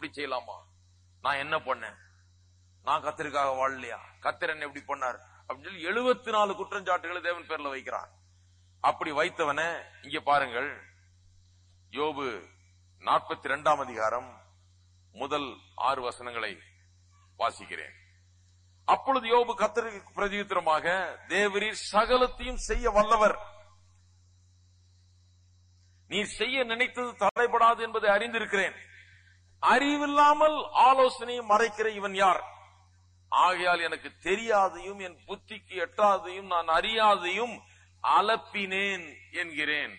அப்படி செய்யலாமா நான் என்ன பண்ணேன் நான் கத்தருக்காக வாழலையா கத்தர் என்ன எப்படி பண்ணார் அப்படின்னு சொல்லி எழுபத்தி நாலு குற்றஞ்சாட்டுகளை தேவன் பேர்ல வைக்கிறான் அப்படி வைத்தவன இங்க பாருங்கள் யோபு நாற்பத்தி ரெண்டாம் அதிகாரம் முதல் ஆறு வசனங்களை வாசிக்கிறேன் அப்பொழுது யோபு கத்தருக்கு பிரதியுத்தரமாக தேவரீர் சகலத்தையும் செய்ய வல்லவர் நீர் செய்ய நினைத்தது தடைபடாது என்பதை அறிந்திருக்கிறேன் அறிவில்லாமல் ஆலோசனையை மறைக்கிற இவன் யார் ஆகையால் எனக்கு தெரியாதையும் என் புத்திக்கு எட்டாதையும் நான் அறியாதையும் அலப்பினேன் என்கிறேன்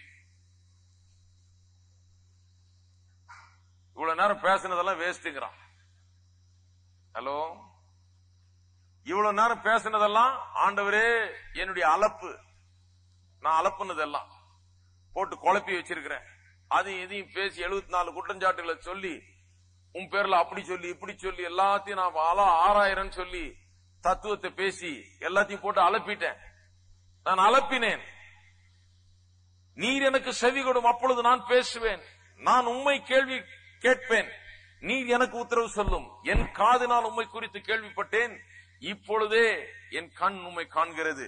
இவ்வளவு நேரம் பேசினதெல்லாம் வேஸ்ட்டுங்கிறான் ஹலோ இவ்வளவு நேரம் பேசினதெல்லாம் ஆண்டவரே என்னுடைய அலப்பு நான் அலப்புனதெல்லாம் போட்டு குழப்பி வச்சிருக்கிறேன் அதையும் இதையும் பேசி எழுபத்தி நாலு குற்றஞ்சாட்டுகளை சொல்லி உன் பேர்ல அப்படி சொல்லி இப்படி சொல்லி எல்லாத்தையும் நான் அலா ஆறாயிரம் சொல்லி தத்துவத்தை பேசி எல்லாத்தையும் போட்டு அலப்பிட்டேன் நான் அலப்பினேன் நீர் எனக்கு செவி கொடும் அப்பொழுது நான் பேசுவேன் நான் உண்மை கேள்வி கேட்பேன் நீர் எனக்கு உத்தரவு சொல்லும் என் காதினால் உண்மை குறித்து கேள்விப்பட்டேன் இப்பொழுதே என் கண் உண்மை காண்கிறது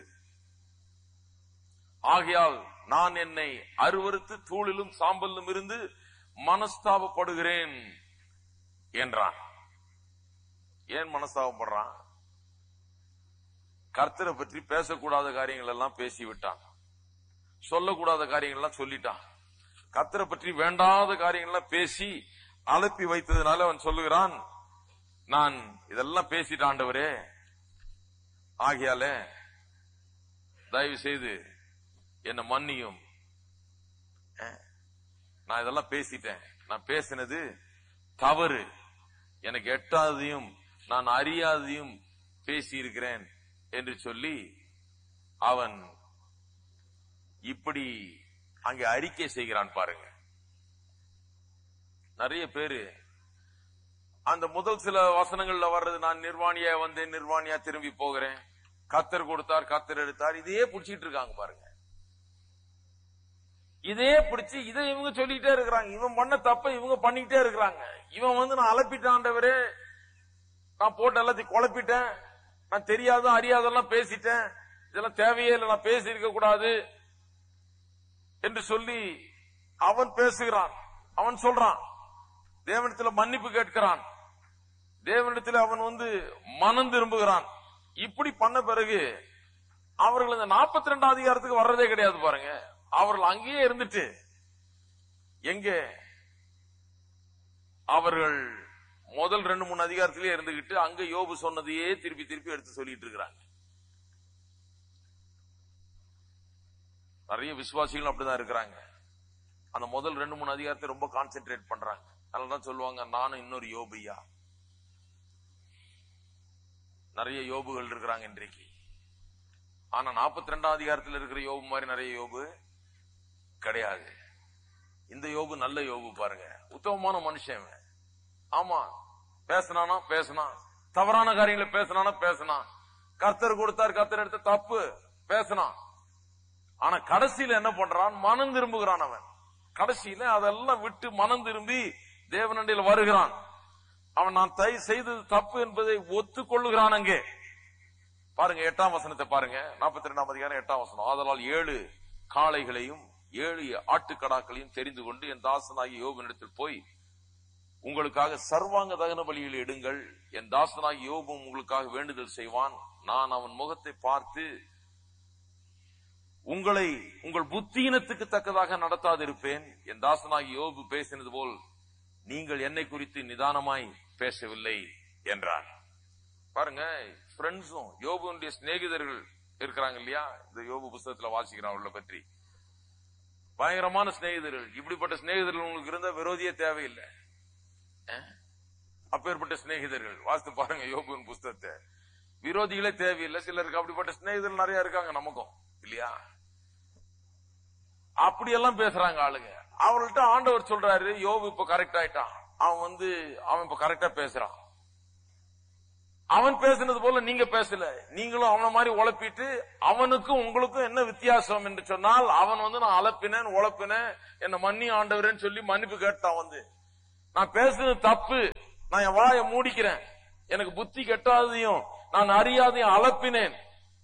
ஆகையால் நான் என்னை அருவருத்து தூளிலும் சாம்பலிலும் இருந்து மனஸ்தாபப்படுகிறேன் என்றான் ஏன் மனஸ்தாபப்படுறான் கர்த்தரை பற்றி பேசக்கூடாத காரியங்கள் எல்லாம் பேசிவிட்டான் சொல்லக்கூடாத காரியங்கள் எல்லாம் சொல்லிட்டான் கர்த்தரை பற்றி வேண்டாத காரியங்கள் எல்லாம் பேசி அலப்பி வைத்ததுனால அவன் சொல்லுகிறான் நான் இதெல்லாம் பேசிட்டான் ஆண்டவரே ஆகையால தயவு செய்து என்ன மன்னியும் அஹ், நான் இதெல்லாம் பேசிட்டேன் நான் பேசினது தவறு எனக்கு எட்டாததையும் நான் அறியாததையும் பேசி இருக்கிறேன் என்று சொல்லி அவன் இப்படி அங்கே அறிக்கை செய்கிறான் பாருங்க நிறைய பேரு அந்த முதல் சில வசனங்கள்ல வர்றது நான் நிர்வாணியா வந்தேன் நிர்வாணியா திரும்பி போகிறேன் கத்தர் கொடுத்தார் கத்தர் எடுத்தார் இதையே புடிச்சிட்டு இருக்காங்க பாருங்க இதே பிடிச்சு இதை இவங்க சொல்லிட்டே இருக்கிறாங்க இவன் பண்ண தப்ப இவங்க பண்ணிக்கிட்டே இருக்கிறாங்க இவன் வந்து நான் அலப்பிட்டாண்டவரே நான் போட்டு எல்லாத்தையும் குழப்பிட்டேன் நான் தெரியாத அறியாதெல்லாம் பேசிட்டேன் இதெல்லாம் தேவையே இல்லை நான் பேசி இருக்க கூடாது என்று சொல்லி அவன் பேசுகிறான் அவன் சொல்றான் தேவனிடத்துல மன்னிப்பு கேட்கிறான் தேவனிடத்துல அவன் வந்து மனம் திரும்புகிறான் இப்படி பண்ண பிறகு அவர்கள் இந்த நாற்பத்தி ரெண்டாம் அதிகாரத்துக்கு வர்றதே கிடையாது பாருங்க அவர்கள் அங்கேயே இருந்துட்டு எங்க அவர்கள் முதல் ரெண்டு மூணு அதிகாரத்திலேயே இருந்துகிட்டு அங்க யோபு சொன்னதையே திருப்பி திருப்பி எடுத்து சொல்லிட்டு இருக்கிறாங்க நிறைய விசுவாசிகளும் அப்படிதான் இருக்கிறாங்க அந்த முதல் ரெண்டு மூணு அதிகாரத்தை ரொம்ப கான்சென்ட்ரேட் பண்றாங்க அதனாலதான் சொல்லுவாங்க நானும் இன்னொரு யோபையா நிறைய யோபுகள் இருக்கிறாங்க இன்றைக்கு ஆனா நாற்பத்தி ரெண்டாம் அதிகாரத்தில் இருக்கிற யோபு மாதிரி நிறைய யோபு கிடையாது இந்த யோபு நல்ல யோபு பாருங்க உத்தமமான மனுஷன் இவன். ஆமா பேசினானா பேசினான் தவறான காரியங்களை பேசினானா பேசினான் கர்த்தர் கொடுத்தார் கர்த்தர் எடுத்த தப்பு பேசினான் ஆனா கடைசியில என்ன பண்றான் மனம் திரும்புகிறான் அவன் கடைசியில அதெல்லாம் விட்டு மனம் திரும்பி தேவனண்டியில் வருகிறான் அவன் நான் தை செய்தது தப்பு என்பதை ஒத்துக்கொள்ளுகிறான் அங்கே பாருங்க எட்டாம் வசனத்தை பாருங்க நாற்பத்தி ரெண்டாம் அதிகாரம் எட்டாம் வசனம் ஆதலால் ஏழு காளைகளையும் ஏழு ஆட்டுக்கடாக்களையும் தெரிந்து கொண்டு என் தாசனாகிய யோபனிடத்தில் போய் உங்களுக்காக சர்வாங்க தகன பலியில் எடுங்கள் என் தாசனாகிய யோபும் உங்களுக்காக வேண்டுதல் செய்வான் நான் அவன் முகத்தை பார்த்து உங்களை உங்கள் புத்தீனத்துக்கு தக்கதாக நடத்தாதிருப்பேன் என் தாசனாகி யோபு பேசினது போல் நீங்கள் என்னை குறித்து நிதானமாய் பேசவில்லை என்றார் பாருங்க ஃப்ரெண்ட்ஸும் யோபுடைய சிநேகிதர்கள் இருக்கிறாங்க இல்லையா இந்த யோபு புஸ்தகத்துல வாசிக்கிறோம் அவளை பற்றி பயங்கரமான சிநேகிதர்கள் இப்படிப்பட்ட சிநேகிதர்கள் உங்களுக்கு இருந்தா விரோதியே தேவையில்லை அஹ்? அப்பேற்பட்ட சிநேகிதர்கள் வாசித்து பாருங்க யோபுவின் புஸ்தகத்தை விரோதிகளே தேவையில்லை சிலருக்கு அப்படிப்பட்ட சிநேகிதர்கள் நிறைய இருக்காங்க நமக்கும் இல்லையா அப்படியெல்லாம் பேசுறாங்க ஆளுங்க அவர்கள்ட்ட ஆண்டவர் சொல்றாரு யோபு இப்ப கரெக்ட் ஆயிட்டான் அவன் வந்து அவன் இப்ப கரெக்டா பேசுறான் அவன் பேசுனது போல நீங்க பேசல நீங்களும் அவன மாதிரி உழப்பிட்டு அவனுக்கும் உங்களுக்கும் என்ன வித்தியாசம் என்று சொன்னால் அவன் வந்து நான் அலப்பினேன் உழப்பினேன் என்ன மன்னி ஆண்டவரேன்னு சொல்லி மன்னிப்பு கேட்டான் வந்து நான் பேசுறது தப்பு நான் என் வாயை மூடிக்கிறேன் எனக்கு புத்தி கெட்டாதையும் நான் அறியாதையும் அளப்பினேன்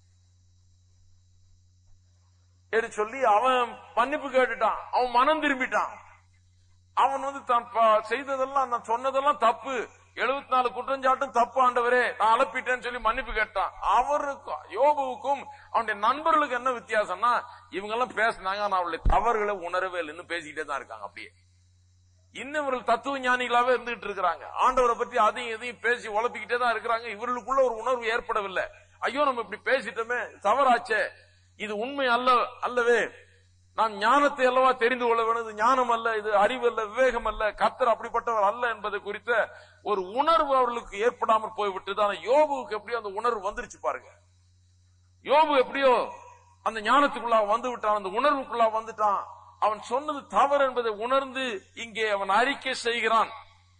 என்று சொல்லி அவன் மன்னிப்பு கேட்டுட்டான் அவன் மனம் திரும்பிட்டான் அவன் வந்து தான் ப- செய்ததெல்லாம் நான் சொன்னதெல்லாம் தப்பு எழுபத்தி நாலு குற்றஞ்சாட்டும் தப்பு ஆண்டவரே நான் அலப்பிட்டேன்னு சொல்லி மன்னிப்பு கேட்டான் அவருக்கும் யோபுவுக்கும் அவனுடைய நண்பர்களுக்கு என்ன வித்தியாசம்னா இவங்க எல்லாம் பேசினாங்க ஆனா அவளுடைய தவறுகளை உணரவே இல்லைன்னு பேசிக்கிட்டே தான் இருக்காங்க அப்படியே இன்னும் இவர்கள் தத்துவ ஞானிகளாவே இருந்துகிட்டு இருக்கிறாங்க ஆண்டவரை பற்றி அதையும் எதையும் பேசி உழப்பிக்கிட்டே தான் இருக்கிறாங்க இவர்களுக்குள்ள ஒரு உணர்வு ஏற்படவில்லை ஐயோ நம்ம இப்படி பேசிட்டோமே தவறாச்சே இது உண்மை அல்ல அல்லவே நாம் ஞானத்தை அல்லவா தெரிந்து கொள்ள வேண்டும் இது ஞானம் அல்ல இது அறிவு அல்ல விவேகம் அல்ல கத்தர் அப்படிப்பட்டவர் அல்ல என்பது குறித்த ஒரு உணர்வு அவர்களுக்கு ஏற்படாமல் போய்விட்டது ஆனா யோபுவுக்கு எப்படியோ அந்த உணர்வு வந்துருச்சு பாருங்க யோபு எப்படியோ அந்த ஞானத்துக்குள்ளா வந்து விட்டான் அந்த உணர்வுக்குள்ளா வந்துட்டான் அவன் சொன்னது தவறு என்பதை உணர்ந்து இங்கே அவன் அறிக்கை செய்கிறான்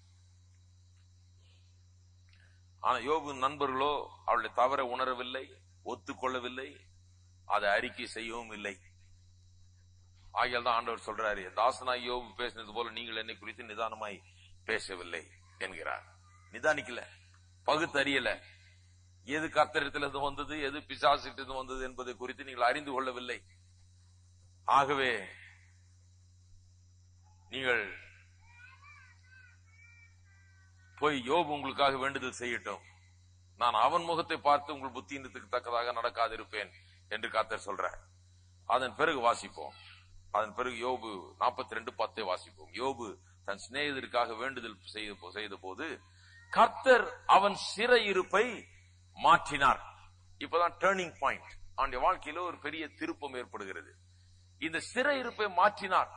ஆனா யோபு நண்பர்களோ அவளுடைய தவறை உணரவில்லை ஒத்துக்கொள்ளவில்லை அதை அறிக்கை செய்யவும் இல்லை ஆகியால் தான் ஆண்டவர் சொல்றாரு தாசனாய் யோபு பேசினது போல நீங்கள் என்னை குறித்து நிதானமாய் பேசவில்லை என்கிறார் நிதானிக்கல பகுத்தறியல எது கத்தரிடத்திலிருந்து வந்தது எது பிசாசிட்டிருந்து வந்தது என்பதை குறித்து நீங்கள் அறிந்து கொள்ளவில்லை ஆகவே நீங்கள் போய் யோபு உங்களுக்காக வேண்டுதல் செய்யட்டும் நான் அவன் முகத்தை பார்த்து உங்கள் புத்தியினத்துக்கு தக்கதாக நடக்காதிருப்பேன் என்று கத்தர் சொல்றார் அதன் பிறகு வாசிப்போம் அதன் பிறகு யோபு 42 ரெண்டு பத்தை வாசிப்போம் யோபு தன் சிநேகிதருக்காக வேண்டுதல் செய்த செய்த போது கர்த்தர் அவன் சிறையிருப்பை மாற்றினார் இப்பதான் டேர்னிங் பாயிண்ட் அவனுடைய வாழ்க்கையில ஒரு பெரிய திருப்பம் ஏற்படுகிறது இந்த சிறையிருப்பை மாற்றினார்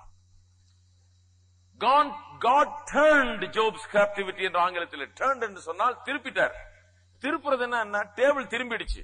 God, God turned Job's captivity என்ற ஆங்கிலத்தில் turned என்று சொன்னால் திருப்பிட்டார் திருப்புறது என்ன என்ன டேபிள் திரும்பிடுச்சு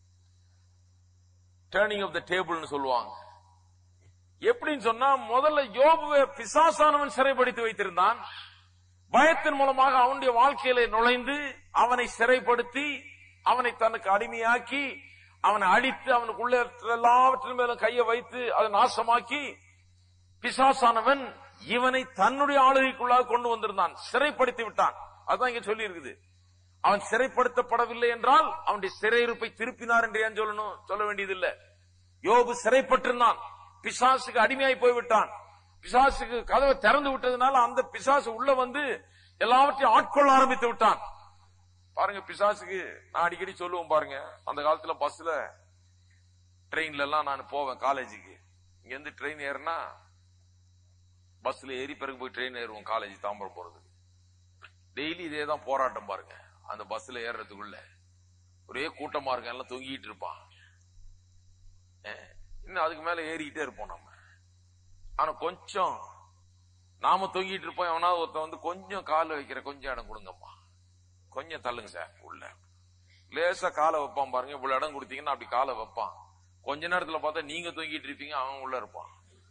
டேர்னிங் ஆஃப் த டேபிள்னு சொல்லுவாங்க எப்படின்னு சொன்னா முதல்ல யோபுவை பிசாசானவன் சிறைப்படுத்தி வைத்திருந்தான் பயத்தின் மூலமாக அவனுடைய வாழ்க்கையில நுழைந்து அவனை சிறைப்படுத்தி அவனை தனக்கு அடிமையாக்கி அவனை அடித்து அவனுக்குள்ள எல்லாவற்றின் மேலும் கையை வைத்து அதை நாசமாக்கி பிசாசானவன் இவனை தன்னுடைய ஆளுகைக்குள்ளாக கொண்டு வந்திருந்தான் சிறைப்படுத்தி விட்டான் அதான் இங்க சொல்லி இருக்குது அவன் சிறைப்படுத்தப்படவில்லை என்றால் அவனுடைய சிறையிருப்பை திருப்பினார் என்று ஏன் சொல்லணும் சொல்ல வேண்டியதில்லை யோபு சிறைப்பட்டிருந்தான் பிசாசுக்கு அடிமையாய் போய்விட்டான் பிசாசுக்கு கதவை திறந்து விட்டதுனால அந்த பிசாசு உள்ள வந்து எல்லாவற்றையும் ஆட்கொள்ள ஆரம்பித்து விட்டான் பாருங்க பிசாசுக்கு நான் அடிக்கடி சொல்லுவேன் பாருங்க அந்த காலத்துல பஸ்ல ட்ரெயின்ல எல்லாம் நான் போவேன் காலேஜுக்கு இங்க இருந்து ட்ரெயின் ஏறினா பஸ்ல ஏறி பிறகு போய் ட்ரெயின் ஏறுவோம் காலேஜ் தாம்பரம் போறதுக்கு டெய்லி இதே தான் போராட்டம் பாருங்க அந்த பஸ்ல ஏறுறதுக்குள்ள ஒரே கூட்டமா இருக்க எல்லாம் தொங்கிட்டு இருப்பான் அஹ், இன்னும் அதுக்கு மேல ஏறிக்கிட்டே இருப்போம் நம்ம ஆனா கொஞ்சம் நாம தொங்கிட்டு இருப்போம் எவனாவது ஒருத்தன் வந்து கொஞ்சம் கால வைக்கிற கொஞ்சம் இடம் கொடுங்கம்மா கொஞ்சம் தள்ளுங்க சார் உள்ள லேசா காலை வைப்பான் பாருங்க இவ்வளவு இடம் கொடுத்தீங்கன்னா அப்படி காலை வைப்பான் கொஞ்ச நேரத்துல பார்த்தா நீங்க தொங்கிட்டு இருப்பீங்க அவன் உள்ள இருப்பான்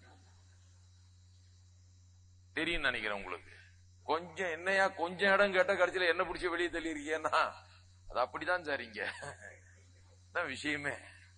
தெரியும் நினைக்கிறேன் உங்களுக்கு கொஞ்சம் என்னையா கொஞ்சம் இடம் கேட்ட கடைசியில என்ன பிடிச்ச வெளியே தள்ளி இருக்கீங்கன்னா அது அப்படிதான் சார் இங்க அதான் விஷயமே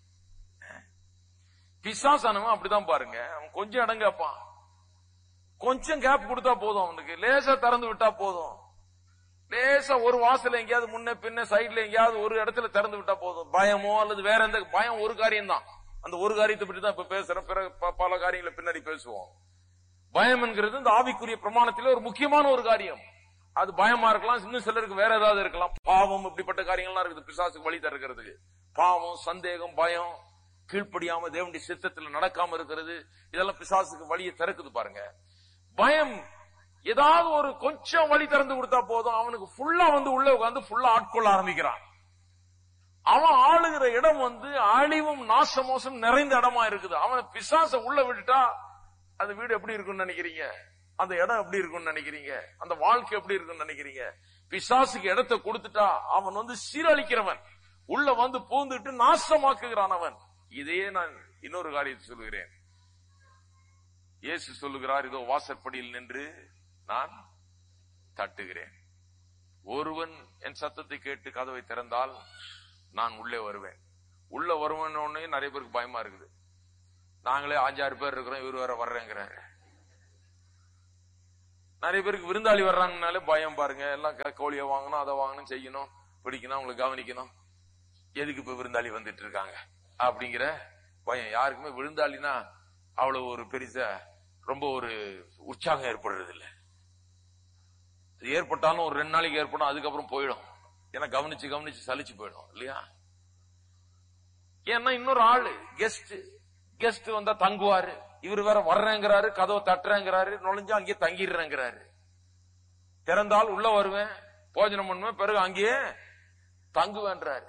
பிசாசானவன் அப்படிதான் பாருங்க அவன் கொஞ்சம் இடம் கேட்பான் கொஞ்சம் கேப் கொடுத்தா போதும் அவனுக்கு லேசா திறந்து விட்டா போதும் லேசா ஒரு வாசல்ல எங்கேயாவது முன்ன பின்ன சைடுல எங்கேயாவது ஒரு இடத்துல திறந்து விட்டா போதும் பயமோ அல்லது வேற எந்த பயம் ஒரு காரியம் தான் அந்த ஒரு காரியத்தை பற்றி தான் இப்ப பேசுறேன் பிறகு ப- பல காரியங்களை பின்னாடி பேசுவோம் பயம் என்கிறது இந்த ஆவிக்குரிய பிரமாணத்திலே ஒரு முக்கியமான ஒரு காரியம் அது பயமா இருக்கலாம் இன்னும் சிலருக்கு வேற ஏதாவது இருக்கலாம் பாவம் இப்படிப்பட்ட காரியங்கள்லாம் இருக்குது பிசாசுக்கு வழி தருகிறதுக்கு பாவம் சந்தேகம் பயம் கீழ்ப்படியாம தேவனுடைய சித்தத்துல நடக்காம இருக்கிறது இதெல்லாம் பிசாசுக்கு வழியை திறக்குது பாருங்க பயம் ஏதாவது ஒரு கொஞ்சம் வழி திறந்து கொடுத்தா போதும் அவனுக்கு ஃபுல்லா வந்து உள்ள உட்காந்து ஃபுல்லா ஆட்கொள்ள ஆரம்பிக்கிறான் அவன் ஆளுகிற இடம் வந்து அழிவும் நாசமோசம் நிறைந்த இடமா இருக்குது அவனை பிசாச உள்ள விட்டுட்டா அந்த வீடு எப்படி இருக்கும்னு நினைக்கிறீங்க அந்த இடம் எப்படி இருக்கும்னு நினைக்கிறீங்க அந்த வாழ்க்கை எப்படி இருக்கும்னு நினைக்கிறீங்க பிசாசுக்கு இடத்தை கொடுத்துட்டா அவன் வந்து சீரழிக்கிறவன் உள்ள வந்து பூந்துட்டு நாசமாக்குகிறான் அவன் இதையே நான் இன்னொரு காரியத்தை சொல்லுகிறேன் இயேசு சொல்லுகிறார் இதோ வாசற்படியில் நின்று நான் தட்டுகிறேன் ஒருவன் என் சத்தத்தை கேட்டு கதவை திறந்தால் நான் உள்ளே வருவேன் உள்ள வருவேன்னு நிறைய பேருக்கு பயமா இருக்குது நாங்களே அஞ்சாறு பேர் இருக்கிறோம் இவர் வேற வர்றேங்கிறாரு நிறைய பேருக்கு விருந்தாளி வர்றாங்கனாலே பயம் பாருங்க எல்லாம் க- கோழியை வாங்கணும் அதை வாங்கணும் செய்யணும் பிடிக்கணும் அவங்களை கவனிக்கணும் எதுக்கு இப்ப விருந்தாளி வந்துட்டு இருக்காங்க அப்படிங்கிற பயம் யாருக்குமே விருந்தாளினா அவ்வளவு ஒரு பெருசா ரொம்ப ஒரு உற்சாகம் ஏற்படுறது இல்ல அது ஏற்பட்டாலும் ஒரு ரெண்டு நாளைக்கு ஏற்படும் அதுக்கப்புறம் போயிடும் ஏன்னா கவனிச்சு கவனிச்சு சலிச்சு போயிடும் இல்லையா ஏன்னா இன்னொரு ஆளு கெஸ்ட் கெஸ்ட் வந்தா தங்குவாரு இவர் வேற வர்றேங்கிறாரு கதவை தட்டுறேங்கிறாரு நுழைஞ்சு அங்கேயே தங்கிடுறேங்கிறாரு திறந்தால் உள்ள வருவேன் போஜனம் பண்ணுவேன் பிறகு அங்கேயே தங்குவேன்றாரு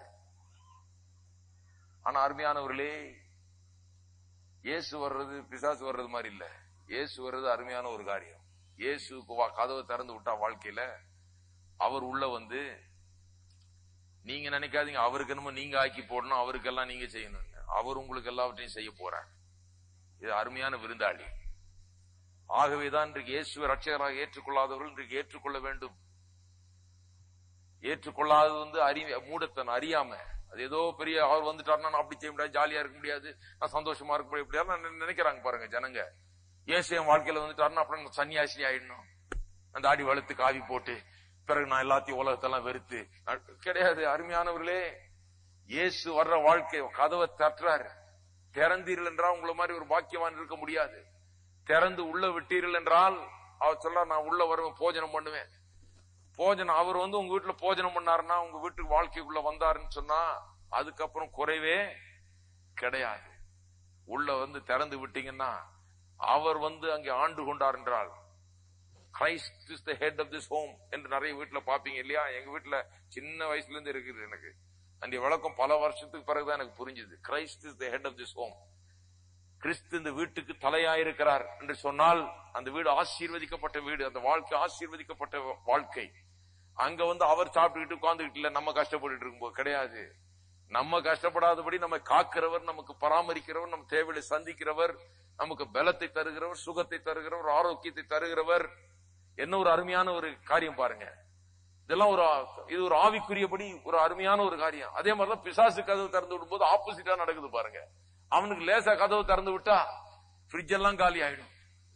ஆனா அருமையானவர்களே இயேசு வர்றது பிசாசு வர்றது மாதிரி இல்ல இயேசு வர்றது அருமையான ஒரு காரியம் இயேசுக்கு வா கதவை திறந்து விட்டா வாழ்க்கையில அவர் உள்ள வந்து நீங்க நினைக்காதீங்க அவருக்கு என்னமோ நீங்க ஆக்கி போடணும் அவருக்கெல்லாம் நீங்க செய்யணும் அவர் உங்களுக்கு எல்லாவற்றையும் செய்ய போறார் இது அருமையான விருந்தாளி ஆகவேதான் இன்றைக்கு இயேசுவை ரட்சகராக ஏற்றுக்கொள்ளாதவர்கள் இன்றைக்கு ஏற்றுக்கொள்ள வேண்டும் ஏற்றுக்கொள்ளாதது வந்து அறி மூடத்தன் அறியாம அது ஏதோ பெரிய அவர் வந்துட்டாருன்னா நான் அப்படி செய்ய முடியாது ஜாலியா இருக்க முடியாது நான் சந்தோஷமா இருக்க முடியாது இப்படியா நினை- நினைக்கிறாங்க பாருங்க ஜனங்க இயேசு என் வாழ்க்கையில வந்துட்டாருன்னா அப்புறம் நான் சன்னியாசி ஆயிடணும் அந்த ஆடி வளர்த்து காவி போட்டு பிறகு நான் எல்லாத்தையும் உலகத்தெல்லாம் வெறுத்து நான் கிடையாது அருமையானவர்களே இயேசு வர்ற வாழ்க்கை கதவை தட்டுறாரு திறந்தீர்கள் என்றால் உங்களை மாதிரி ஒரு பாக்கியவான் இருக்க முடியாது திறந்து உள்ள விட்டீர்கள் என்றால் அவர் சொல்ல நான் உள்ள வருவேன் போஜனம் பண்ணுவேன் போஜனம் அவர் வந்து உங்க வீட்டுல போஜனம் பண்ணாருன்னா உங்க வீட்டுக்கு வாழ்க்கைக்குள்ள வந்தாருன்னு சொன்னா அதுக்கப்புறம் குறைவே கிடையாது உள்ள வந்து திறந்து விட்டீங்கன்னா அவர் வந்து அங்கே ஆண்டு கொண்டார் என்றால் Christ is the head of this home என்று நிறைய வீட்டுல பாப்பீங்க இல்லையா எங்க வீட்டுல சின்ன வயசுல இருந்து இருக்குது எனக்கு அந்த விளக்கம் பல வருஷத்துக்கு பிறகுதான் எனக்கு புரிஞ்சுது Christ is the head of this home கிறிஸ்து இந்த வீட்டுக்கு தலையாயிருக்கிறார் என்று சொன்னால் அந்த வீடு ஆசீர்வதிக்கப்பட்ட வீடு அந்த வாழ்க்கை ஆசீர்வதிக்கப்பட்ட வாழ்க்கை அங்க வந்து அவர் சாப்பிட்டுக்கிட்டு உட்கார்ந்துகிட்டு இல்ல நம்ம கஷ்டப்பட்டுட்டு இருக்கும்போது கிடையாது நம்ம கஷ்டப்படாதபடி நம்ம காக்கிறவர் நமக்கு பராமரிக்கிறவர் நம்ம தேவையை சந்திக்கிறவர் நமக்கு பலத்தை தருகிறவர் சுகத்தை தருகிறவர் ஆரோக்கியத்தை தருகிறவர் என்ன ஒரு அருமையான ஒரு காரியம் பாருங்க இதெல்லாம் ஒரு இது ஒரு ஆவிக்குரியபடி ஒரு அருமையான ஒரு காரியம் அதே மாதிரிதான் பிசாசு கதவு திறந்து விடும்போது ஆப்போசிட்டா நடக்குது பாருங்க அவனுக்கு லேசா கதவு திறந்து விட்டா ஃப்ரிட்ஜ் எல்லாம் காலி ஆயிடும்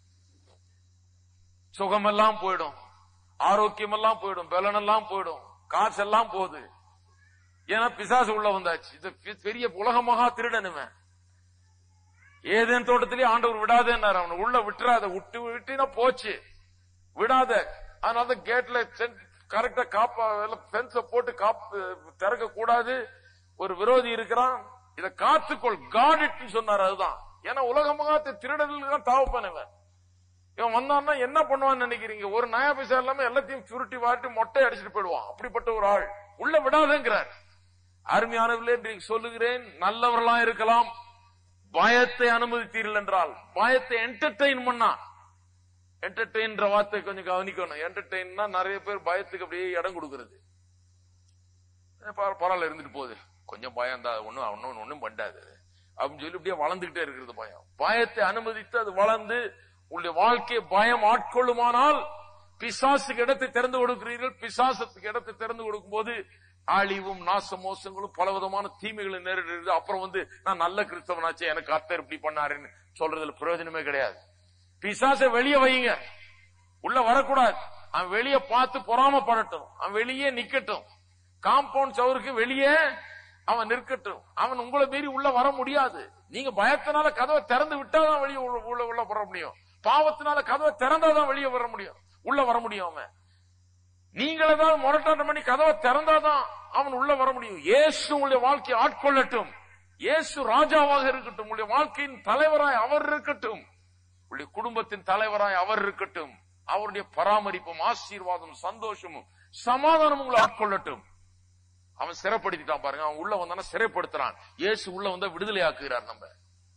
சுகமெல்லாம் போயிடும் ஆரோக்கியம் எல்லாம் போயிடும் பலன் எல்லாம் போயிடும் காசெல்லாம் போகுது ஏன்னா பிசாசு உள்ள வந்தாச்சு இது பெ- பெரிய உலகமாக திருடனுமே ஏதேன் தோட்டத்திலே ஆண்டவர் விடாதேன்னாரு அவனை உள்ள விட்டுறாத விட்டு விட்டுனா போச்சு விடாத அதனால கேட்ல கரெக்டா காப்பா பென்ஸ போட்டு காப்பு திறக்க கூடாது ஒரு விரோதி இருக்கிறான் இத காத்துக்கொள் காடிட்டு சொன்னார் அதுதான் ஏன்னா உலகமாக திருடர்கள் தான் தாவப்பான் இவன் இவன் வந்தான்னா என்ன பண்ணுவான்னு நினைக்கிறீங்க ஒரு நயா பைசா இல்லாம எல்லாத்தையும் சுருட்டி வாட்டி மொட்டை அடிச்சுட்டு போயிடுவான் அப்படிப்பட்ட ஒரு ஆள் உள்ள விடாதேங்கிறார் அருமையானவர்களே இன்றைக்கு சொல்லுகிறேன் நல்லவர்களா இருக்கலாம் பயத்தை அனுமதித்தீர்கள் என்றால் பயத்தை என்டர்டெயின் பண்ணா என்டர்டெயின்ற வார்த்தை கொஞ்சம் கவனிக்கணும் என்டர்டெயின்னா நிறைய பேர் பயத்துக்கு அப்படியே இடம் கொடுக்கிறது ஏ, பர- பரவாயில்ல இருந்துட்டு போகுது கொஞ்சம் பயம் தான் ஒண்ணும் ஒன்னும் ஒண்ணும் பண்ணாது அப்படின்னு சொல்லி இப்படியே வளர்ந்துகிட்டே இருக்கிறது பயம் பயத்தை அனுமதித்து அது வளர்ந்து உங்களுடைய வாழ்க்கையை பயம் ஆட்கொள்ளுமானால் பிசாசுக்கு இடத்தை திறந்து கொடுக்கிறீர்கள் பிசாசத்துக்கு இடத்தை திறந்து கொடுக்கும் போது அழிவும் நாச மோசங்களும் பலவிதமான தீமைகளை நேரிடுறது அப்புறம் வந்து நான் நல்ல கிறிஸ்தவனாச்சே எனக்கு அத்தர் இப்படி பண்ணாருன்னு சொல்றதுல பிரயோஜனமே கிடையாது பிசாசை வெளியே வையுங்க உள்ள வரக்கூடாது அவன் வெளியே பார்த்து பொறாமப்படட்டும் அவன் வெளியே நிக்கட்டும் காம்பவுண்ட் சவருக்கு வெளியே அவன் நிற்கட்டும் அவன் உங்களை மீறி உள்ள வர முடியாது நீங்க பயத்தினால கதவை திறந்து விட்டாதான் வெளியே உள்ள உள்ள உள்ள வர முடியும் பாவத்தினால கதவை திறந்தாதான் வெளியே வர முடியும் உள்ள வர முடியும் அவன் நீங்கள் ஏதாவது முரட்டாட்டம் பண்ணி கதவை திறந்தாதான் அவன் உள்ள வர முடியும் இயேசு உங்களுடைய வாழ்க்கையை ஆட்கொள்ளட்டும் இயேசு ராஜாவாக இருக்கட்டும் உங்களுடைய வாழ்க்கையின் தலைவராய் அவர் இருக்கட்டும் உங்களுடைய குடும்பத்தின் தலைவராய் அவர் இருக்கட்டும் அவருடைய பராமரிப்பும் ஆசீர்வாதம் சந்தோஷமும் சமாதானம் உங்களை ஆட்கொள்ளட்டும் அவன் சிறைப்படுத்திட்டான் பாருங்க அவன் உள்ள வந்தானா சிறைப்படுத்துறான் இயேசு உள்ள வந்தா விடுதலை ஆக்குகிறார் நம்ம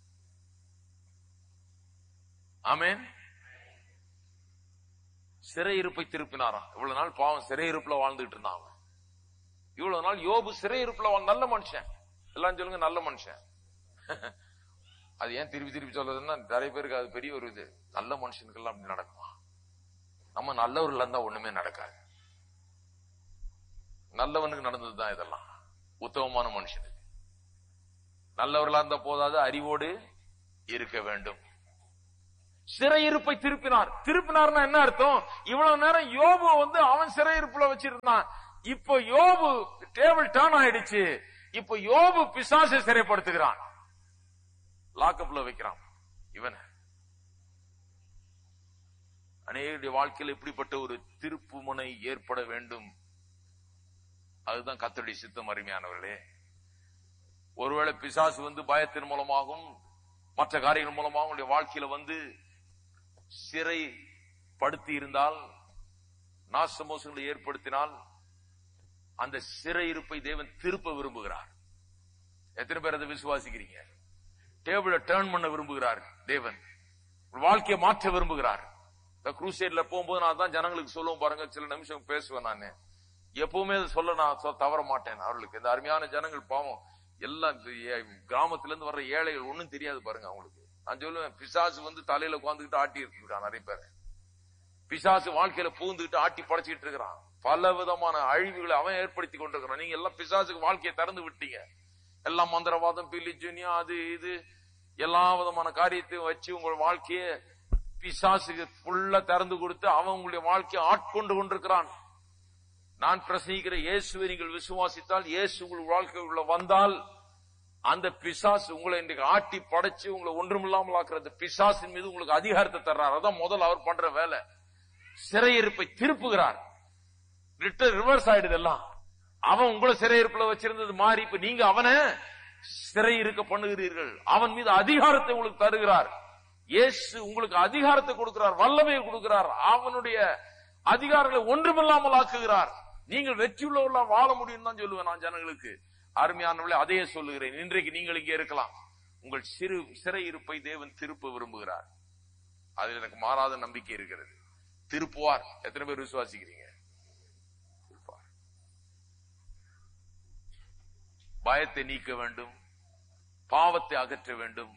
ஆமென் சிறையிருப்பை திருப்பினாராம் இவ்வளவு நாள் பாவம் சிறையிருப்புல வாழ்ந்துட்டு இருந்தான் அவன் இவ்வளவு நாள் யோபு சிறையிருப்புல வாழ் நல்ல மனுஷன் எல்லாம் சொல்லுங்க நல்ல மனுஷன் அது ஏன் திருப்பி திருப்பி சொல்றதுன்னா நிறைய பேருக்கு அது பெரிய ஒரு இது நல்ல மனுஷனுக்கெல்லாம் அப்படி நடக்குமா நம்ம நல்லவர்கள் இருந்தா ஒண்ணுமே நடக்காது நல்லவனுக்கு நடந்ததுதான் இதெல்லாம் உத்தமமான மனுஷனுக்கு நல்லவர்களா இருந்தா போதாது அறிவோடு இருக்க வேண்டும் சிறையிருப்பை திருப்பினார் திருப்பினார்னா என்ன அர்த்தம் இவ்வளவு நேரம் யோபு வந்து அவன் சிறையிருப்புல வச்சிருந்தான் இப்போ யோபு டேபிள் டர்ன் ஆயிடுச்சு இப்போ யோபு பிசாசை சிறைப்படுத்துகிறான் லாக்கப்ல வைக்கிறான் இவன் அநேகருடைய வாழ்க்கையில் இப்படிப்பட்ட ஒரு திருப்புமுனை ஏற்பட வேண்டும் அதுதான் கத்தருடைய சித்தம் அருமையானவர்களே ஒருவேளை பிசாசு வந்து பயத்தின் மூலமாகவும் மற்ற காரியங்கள் மூலமாக உங்களுடைய வாழ்க்கையில வந்து சிறை படுத்தி இருந்தால் நாசமோசங்களை ஏற்படுத்தினால் அந்த சிறை இருப்பை தேவன் திருப்ப விரும்புகிறார் எத்தனை பேர் அதை விசுவாசிக்கிறீங்க டேபிள டேர்ன் பண்ண விரும்புகிறார் தேவன் உங்கள் வாழ்க்கையை மாற்ற விரும்புகிறார் இந்த குரூசைட்ல போகும்போது நான் தான் ஜனங்களுக்கு சொல்லுவோம் பாருங்க சில நிமிஷம் பேசுவேன் நான் எப்பவுமே அதை சொல்ல நான் சொ- தவற மாட்டேன் அவர்களுக்கு இந்த அருமையான ஜனங்கள் பாவம் எல்லாம் இந்த ஏ- கிராமத்துல இருந்து வர்ற ஏழைகள் ஒண்ணும் தெரியாது பாருங்க அவங்களுக்கு நான் சொல்லுவேன் பிசாசு வந்து தலையில உட்காந்துக்கிட்டு ஆட்டி இருக்கான் நிறைய பேர் பிசாசு வாழ்க்கையில பூந்துக்கிட்டு ஆட்டி படைச்சிட்டு இருக்கிறான் பல விதமான அழிவுகளை அவன் ஏற்படுத்தி கொண்டிருக்கிறான் நீங்க எல்லாம் பிசாசுக்கு வாழ்க்கையை திறந்து விட்டீங்க எல்லாம் மந்திரவாதம் பிலிஜுனியா அது இது எல்லா விதமான காரியத்தையும் வச்சு உங்கள் வாழ்க்கையை பிசாசுக்கு ஃபுல்லா திறந்து கொடுத்து அவன் உங்களுடைய வாழ்க்கையை ஆட்கொண்டு கொண்டிருக்கிறான் நான் பிரசங்கிக்கிற இயேசுவை நீங்கள் விசுவாசித்தால் இயேசு உங்கள் வாழ்க்கைக்குள்ள வந்தால் அந்த பிசாசு உங்களை இன்றைக்கு ஆட்டி படைச்சு உங்களை ஒன்றுமில்லாமல் ஆக்குறது பிசாசின் மீது உங்களுக்கு அதிகாரத்தை தர்றார் அதான் முதல்ல அவர் பண்ற வேலை சிறையிருப்பை திருப்புகிறார் ரிட்டர் ரிவர்ஸ் ஆயிடுது எல்லாம் அவன் உங்களை சிறையிருப்புல வச்சிருந்தது மாறி இப்ப நீங்க அவனை சிறை இருக்க பண்ணுகிறீர்கள் அவன் மீது அதிகாரத்தை உங்களுக்கு தருகிறார் இயேசு உங்களுக்கு அதிகாரத்தை கொடுக்கிறார் வல்லமையை கொடுக்கிறார் அவனுடைய அதிகாரங்களை ஒன்றுமில்லாமல் ஆக்குகிறார் நீங்கள் வெற்றியுள்ளவர்களா வாழ முடியும் தான் சொல்லுவேன் நான் ஜனங்களுக்கு அருமையானவர்களே அதையே சொல்லுகிறேன் இன்றைக்கு நீங்கள் இங்கே இருக்கலாம் உங்கள் சிறு சிறை இருப்பை தேவன் திருப்ப விரும்புகிறார் அதில் எனக்கு மாறாத நம்பிக்கை இருக்கிறது திருப்புவார் எத்தனை பேர் விசுவாசிக்கிறீங்க திருப்புவார் பயத்தை நீக்க வேண்டும் பாவத்தை அகற்ற வேண்டும்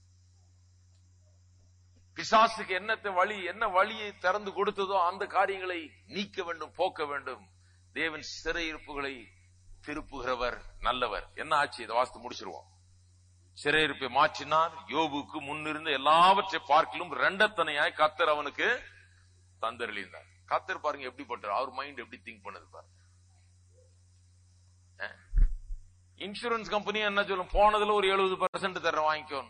பிசாசுக்கு என்னத்தை வழி என்ன வழியை திறந்து கொடுத்ததோ அந்த காரியங்களை நீக்க வேண்டும் போக்க வேண்டும் தேவன் சிறையிருப்புகளை திருப்புகிறவர் நல்லவர் என்ன ஆச்சு இதை வாசித்து முடிச்சிருவோம் சிறையிருப்பை மாற்றினார் யோபுக்கு முன்னிருந்த எல்லாவற்றை பார்க்கிலும் ரெண்டத்தனையாய் கத்தர் அவனுக்கு தந்தரளிந்தார் கத்தர் பாருங்க எப்படிப்பட்டார் அவர் மைண்ட் எப்படி திங்க் பண்ணது பாருங்க இன்சூரன்ஸ் கம்பெனி என்ன சொல்லும் போனதுல ஒரு எழுபது பர்சன்ட் தர்றேன் வாங்கிக்கோணும்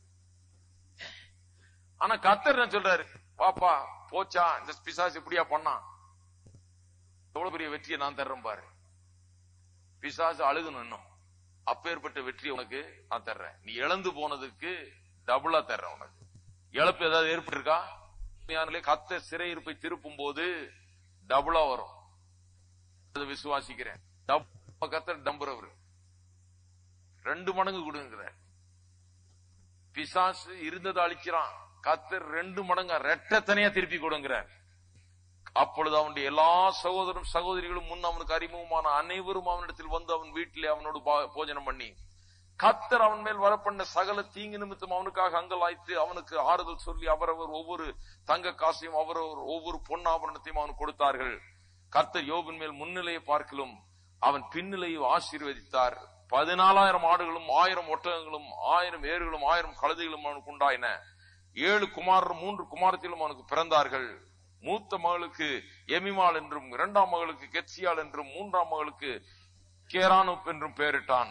ஆனா கத்தர் என்ன சொல்றாரு பாப்பா போச்சா இந்த பிசாசு இப்படியா பண்ணான் எவ்வளவு பெரிய வெற்றியை நான் தர்றேன் பாரு பிசாசு அழுகணும் இன்னும் அப்பேற்பட்ட வெற்றி உனக்கு நான் தர்றேன் நீ இழந்து போனதுக்கு டபுளா தர்றேன் உனக்கு இழப்பு ஏதாவது ஏற்பட்டிருக்கா ஞானிலே கத்த சிறையிருப்பை திருப்பும் போது டபுளா வரும் அதை விசுவாசிக்கிறேன் டப் கத்தர் டம்புறவர் ரெண்டு மடங்கு கொடுங்கிறார் பிசாசு இருந்ததை அழிக்கிறான் கத்தர் ரெண்டு மடங்கா ரெட்டத்தனையா திருப்பி கொடுங்கிறார் அப்பொழுது அவனுடைய எல்லா சகோதரரும் சகோதரிகளும் முன் அவனுக்கு அறிமுகமான அனைவரும் அவனிடத்தில் வந்து அவன் வீட்டிலே அவனோடு பா- போஜனம் பண்ணி கத்தர் அவன் மேல் வரப்பண்ண சகல தீங்கு நிமித்தம் அவனுக்காக அங்கலாய்த்து அவனுக்கு ஆறுதல் சொல்லி அவரவர் ஒவ்வொரு தங்க காசையும் அவரவர் ஒவ்வொரு பொன்னாபரணத்தையும் அவனுக்கு கொடுத்தார்கள் கர்த்தர் யோபின் மேல் முன்னிலையை பார்க்கலும் அவன் பின்னிலையை ஆசீர்வதித்தார் பதினாலாயிரம் ஆடுகளும் ஆயிரம் ஒட்டகங்களும் ஆயிரம் ஏறுகளும் ஆயிரம் கழுதைகளும் அவனுக்கு உண்டாயின ஏழு குமாரரும் மூன்று குமாரத்திலும் அவனுக்கு பிறந்தார்கள் மூத்த மகளுக்கு எமிமாள் என்றும் இரண்டாம் மகளுக்கு கெட்சியாள் என்றும் மூன்றாம் மகளுக்கு கேரானுப் என்றும் பெயரிட்டான்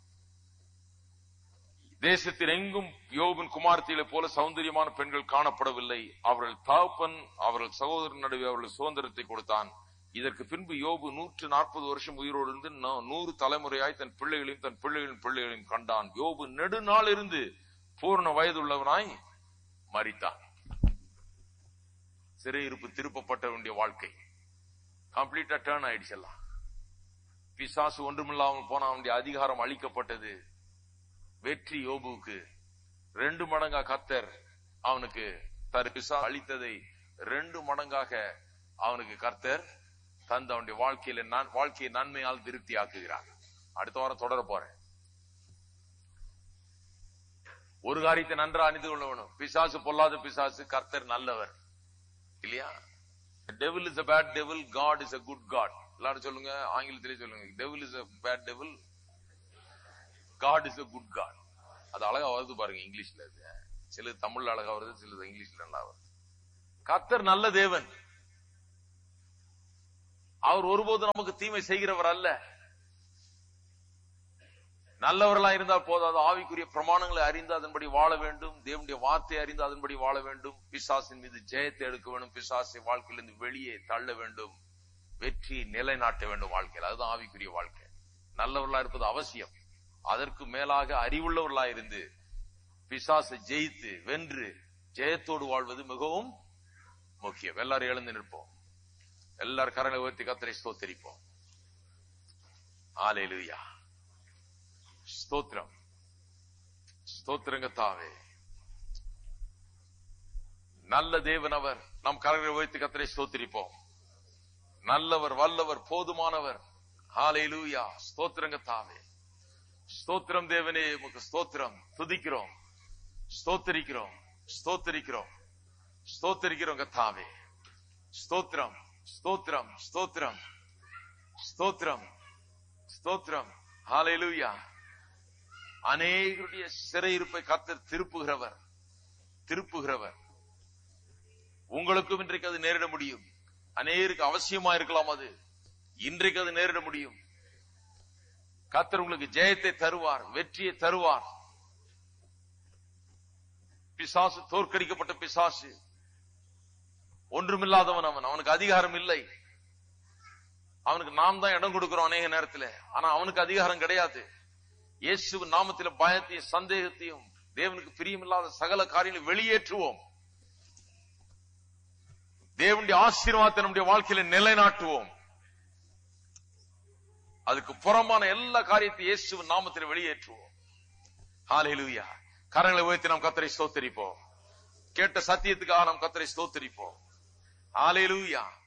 தேசத்தில் எங்கும் யோபின் குமாரத்திலே போல சௌந்தரியமான பெண்கள் காணப்படவில்லை அவர்கள் தகப்பன் அவர்கள் சகோதரன் நடுவே அவர்கள் சுதந்திரத்தை கொடுத்தான் இதற்கு பின்பு யோபு நூற்று நாற்பது வருஷம் உயிரோடு இருந்து நூ- நூறு தலைமுறையாய் தன் பிள்ளைகளையும் தன் பிள்ளைகளின் பிள்ளைகளையும் கண்டான் யோபு நெடுநாள் இருந்து பூர்ண வயதுள்ளவனாய் மரித்தான் சிறையிருப்பு திருப்பப்பட்ட வேண்டிய வாழ்க்கை கம்ப்ளீட்டா டேர்ன் ஆயிடுச்சு எல்லாம் பிசாசு ஒன்றுமில்லாமல் போன அவனுடைய அதிகாரம் அளிக்கப்பட்டது வெற்றி யோபுவுக்கு ரெண்டு மடங்கா கத்தர் அவனுக்கு தரு பிசா அளித்ததை ரெண்டு மடங்காக அவனுக்கு கர்த்தர் தந்து அவனுடைய வாழ்க்கையில நான் வாழ்க்கையை நன்மையால் திருப்தி ஆக்குகிறார் அடுத்த வாரம் தொடர போறேன் ஒரு காரியத்தை நன்றா அணிந்து கொள்ள வேணும் பிசாசு பொல்லாத பிசாசு கர்த்தர் நல்லவர் இல்லையா devil is a bad devil god is a good god எல்லாரும் சொல்லுங்க ஆங்கிலத்திலே சொல்லுங்க devil is a bad devil God is a good God அது அழகா வருது பாருங்க இங்கிலீஷ்ல அது சிலது தமிழ்ல அழகா வருது சிலது இங்கிலீஷ்ல நல்லா வருது கத்தர் நல்ல தேவன் அவர் ஒருபோதும் நமக்கு தீமை செய்கிறவர் அல்ல நல்லவர்களா இருந்தால் போதாது ஆவிக்குரிய பிரமாணங்களை அறிந்து அதன்படி வாழ வேண்டும் தேவனுடைய வார்த்தை அறிந்து அதன்படி வாழ வேண்டும் பிசாசின் மீது ஜெயத்தை எடுக்க வேண்டும் பிசாசை வாழ்க்கையிலிருந்து வெளியே தள்ள வேண்டும் வெற்றி நிலைநாட்ட வேண்டும் வாழ்க்கையில் அதுதான் ஆவிக்குரிய வாழ்க்கை நல்லவர்களா இருப்பது அவசியம் அதற்கு மேலாக அறிவுள்ளவர்களா இருந்து பிசாசை ஜெயித்து வென்று ஜெயத்தோடு வாழ்வது மிகவும் முக்கியம் எல்லாரும் எழுந்து நிற்போம் எல்லாரும் கரங்களை உயர்த்தி கத்தரை ஸ்தோத்தரிப்போம் ஆலேலுயா ஸ்தோத்திரம் ஸ்தோத்திரங்கத்தாவே நல்ல தேவன் அவர் நாம் கரங்களை உயர்த்தி கத்தரை ஸ்தோத்திரிப்போம் நல்லவர் வல்லவர் போதுமானவர் ஹாலேலூயா ஸ்தோத்திரங்கத்தாவே ஸ்தோத்திரம் தேவனே உமக்கு ஸ்தோத்திரம் துதிக்கிறோம் ஸ்தோத்தரிக்கிறோம் ஸ்தோத்தரிக்கிறோம் ஸ்தோத்தரிக்கிறோம் கத்தாவே ஸ்தோத்திரம் ஸ்தோத்திரம் ஸ்தோத்திரம் ஸ்தோத்திரம் ஸ்தோத்திரம் ஹாலேலூயா அநேகருடைய சிறையிருப்பை கத்தர் திருப்புகிறவர் திருப்புகிறவர் உங்களுக்கும் இன்றைக்கு அது நேரிட முடியும் அநேருக்கு அவசியமா இருக்கலாம் அது இன்றைக்கு அது நேரிட முடியும் கத்தர் உங்களுக்கு ஜெயத்தை தருவார் வெற்றியை தருவார் பிசாசு தோற்கடிக்கப்பட்ட பிசாசு ஒன்றுமில்லாதவன் அவன் அவனுக்கு அதிகாரம் இல்லை அவனுக்கு நாம் தான் இடம் கொடுக்கிறோம் அநேக நேரத்தில் ஆனா அவனுக்கு அதிகாரம் கிடையாது இயேசு நாமத்தில பயத்தையும் சந்தேகத்தையும் தேவனுக்கு பிரியமில்லாத சகல காரியங்களை வெளியேற்றுவோம் தேவனுடைய ஆசீர்வாதத்தை நம்முடைய வாழ்க்கையில நிலைநாட்டுவோம் அதுக்கு புறம்பான எல்லா காரியத்தையும் இயேசு நாமத்தில் வெளியேற்றுவோம் ஹalleluya கரங்களை உயர்த்தி நாம் கத்தரை ஸ்தோத்தரிப்போம் கேட்ட சத்தியத்துக்காக நாம் கத்தரை ஸ்தோத்தரிப்போம் ஹalleluya